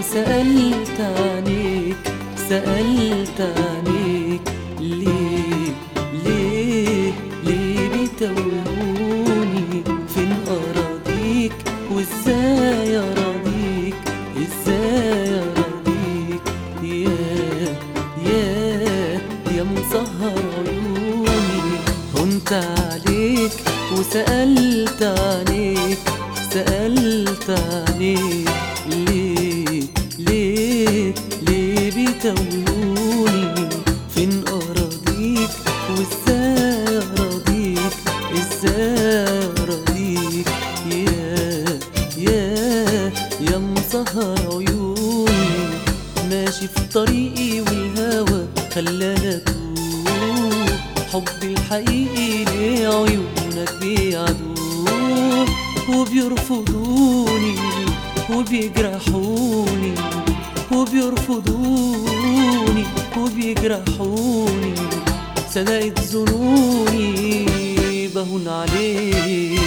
وسألت عنيك سألت عنيك ليه ليه ليه بتوهوني فين أراضيك وازاي أراضيك ازاي أراضيك يا يا يا مسهر عيوني هنت عليك وسألت عليك سألت عليك ليه ليه ليه بتوهوني فين أراضيك وازاي أراضيك ازاي أراضيك يا يا يا مسهر عيوني ماشي في طريقي والهوى خلاني اتوه حبي الحقيقي لعيونك بيعدوه وبيرفضوني وبيجرحوني وبيرفضوني وبيجرحوني صدقت ظنوني بهون عليك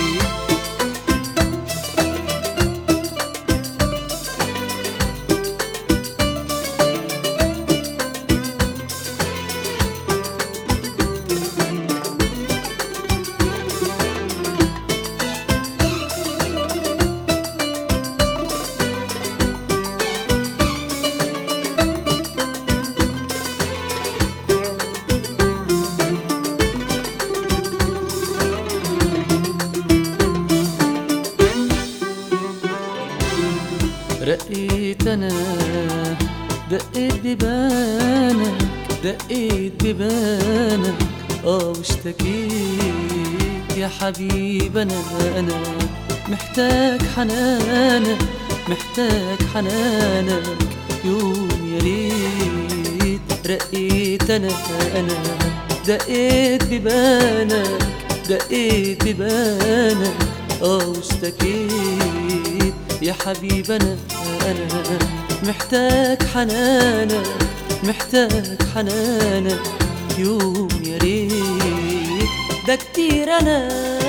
رقيت انا دقيت ببانك دقيت ببانك اه واشتكيت يا حبيب انا انا محتاج حنانك محتاج حنانك يوم يا ريت رقيت انا انا دقيت ببانك دقيت ببانك اه واشتكيت يا حبيب انا انا محتاج حنانك محتاج حنانك يوم يا ريت ده كتير انا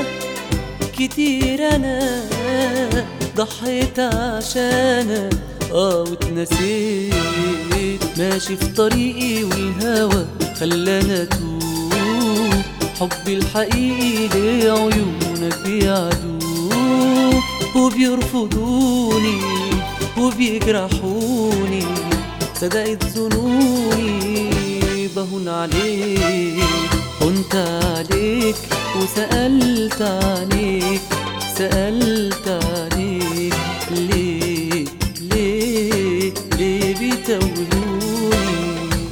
كتير انا ضحيت عشانك اه واتنسيت ماشي في طريقي والهوى خلاني اتوه حبي الحقيقي لعيونك بيعدوه وبيرفضوني وبيجرحوني صدقت ظنوني بهون عليك كنت عليك وسألت عليك سألت عليك ليه ليه ليه بتولوني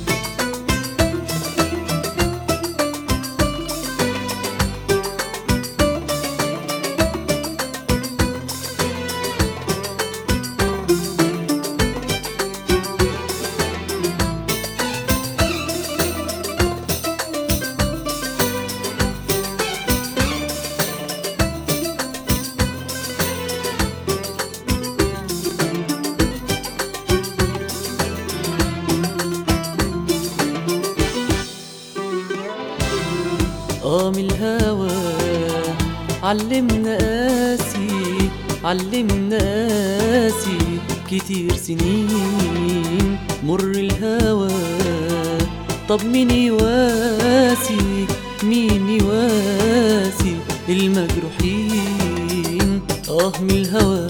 اه من الهوى علمنا قاسي علمنا قاسي كتير سنين مر الهوى طب مين يواسي مين يواسي المجروحين اه من الهوى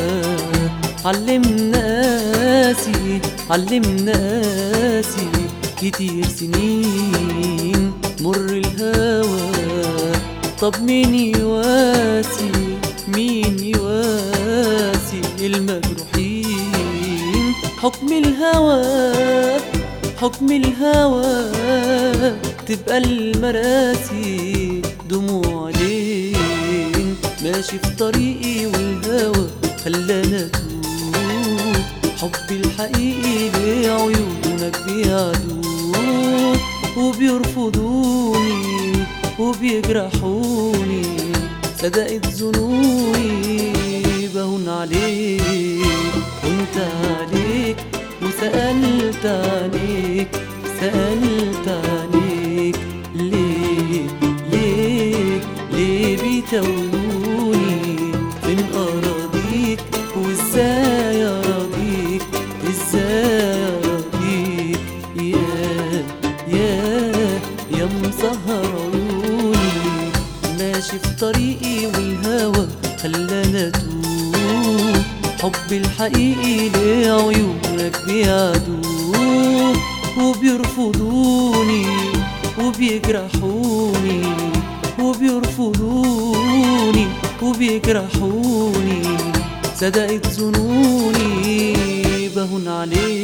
علمنا قاسي علمنا قاسي كتير سنين مر الهوى طب مين يواسي مين يواسي المجروحين حكم الهوى حكم الهوى تبقى المراسي دموع لين ماشي في طريقي والهوى خلانا اتوه حبي الحقيقي لعيونك بيعدوه وبيرفضوني وبيجرحوني صدقت ظنوني بهون عليك كنت عليك وسألت عليك سألت عليك ليه ليه ليه بيتوهوني فين أراضيك وازاي أراضيك يا مسهر عيوني ماشي في طريقي والهوى خلاني اتوه حب الحقيقي لعيونك بيعدوه وبيرفضوني وبيجرحوني وبيرفضوني وبيجرحوني صدقت ظنوني بهون عليك